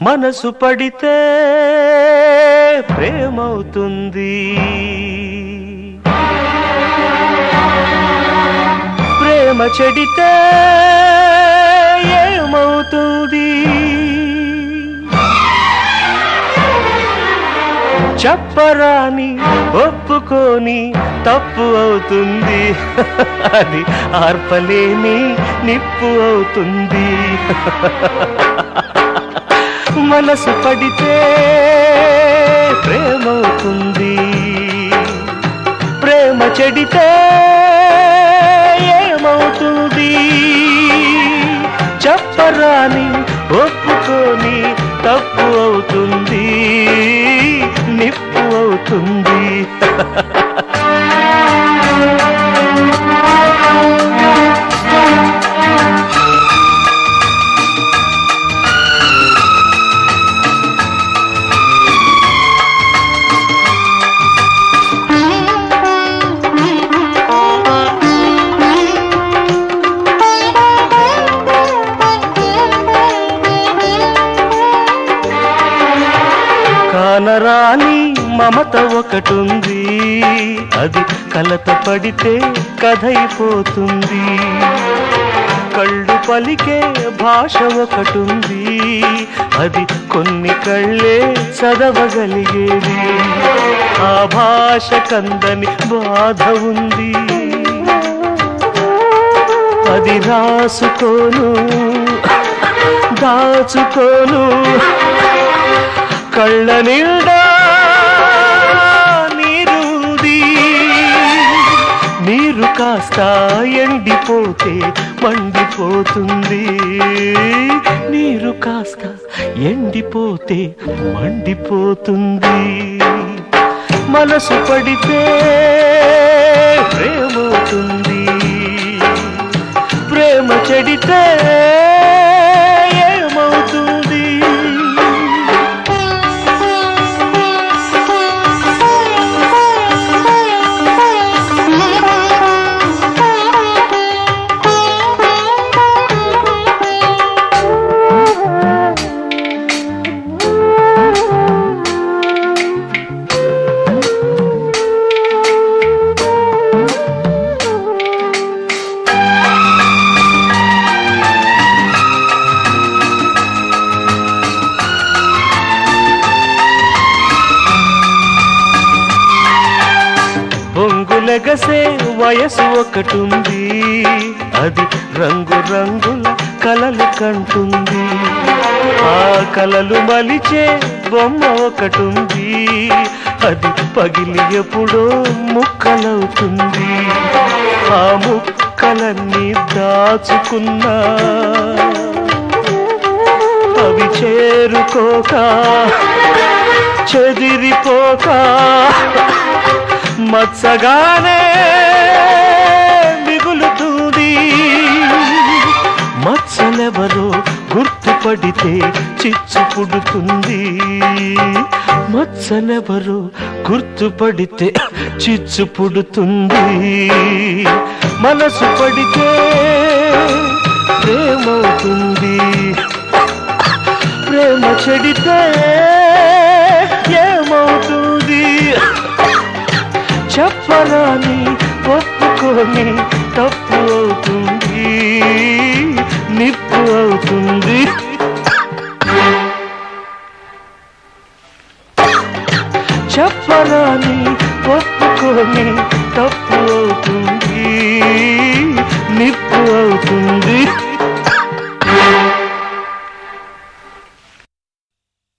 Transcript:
మనసు పడితే ప్రేమవుతుంది ప్రేమ చెడితే ఏమవుతుంది చెప్పరాని ఒప్పుకొని తప్పు అవుతుంది అది ఆర్పలేని నిప్పు అవుతుంది మనసు పడితే ప్రేమవుతుంది ప్రేమ చెడితే ఏమవుతుంది చెప్పరాని ఒప్పుకొని తప్పు అవుతుంది నిప్పు అవుతుంది కానరాని మమత ఒకటుంది అది కలత పడితే కథైపోతుంది కళ్ళు పలికే భాష ఒకటుంది అది కొన్ని కళ్ళే చదవగలిగేది ఆ భాష కందని బాధ ఉంది అది రాసుకోను దాచుకోను కళ్ళ నిండా నీరుంది నీరు కాస్త ఎండిపోతే మండిపోతుంది నీరు కాస్త ఎండిపోతే మండిపోతుంది మనసు పడితే ప్రేమవుతుంది ప్రేమ చెడితే ఏమవుతుంది పొంగులెగసే వయసు ఒకటుంది అది రంగు రంగుల కలలు కంటుంది ఆ కలలు మలిచే బొమ్మ ఒకటుంది అది పగిలి ఎప్పుడో ముక్కలవుతుంది ఆ ముక్కలన్నీ దాచుకున్నా అవి చేరుకోక చెదిరిపోక మత్సగానే మిగులుతుంది మత్సలెవరో గుర్తుపడితే చిచ్చు పుడుతుంది మత్సలెవరో గుర్తుపడితే చిచ్చు పుడుతుంది మనసు పడితే ప్రేమవుతుంది ప్రేమ చెడితే ఏమవుతుంది చెప్పరాని ఒప్పుకొని తప్పు అవుతుంది నిప్పు అవుతుంది చెప్పరాని ఒప్పుకొని తప్పు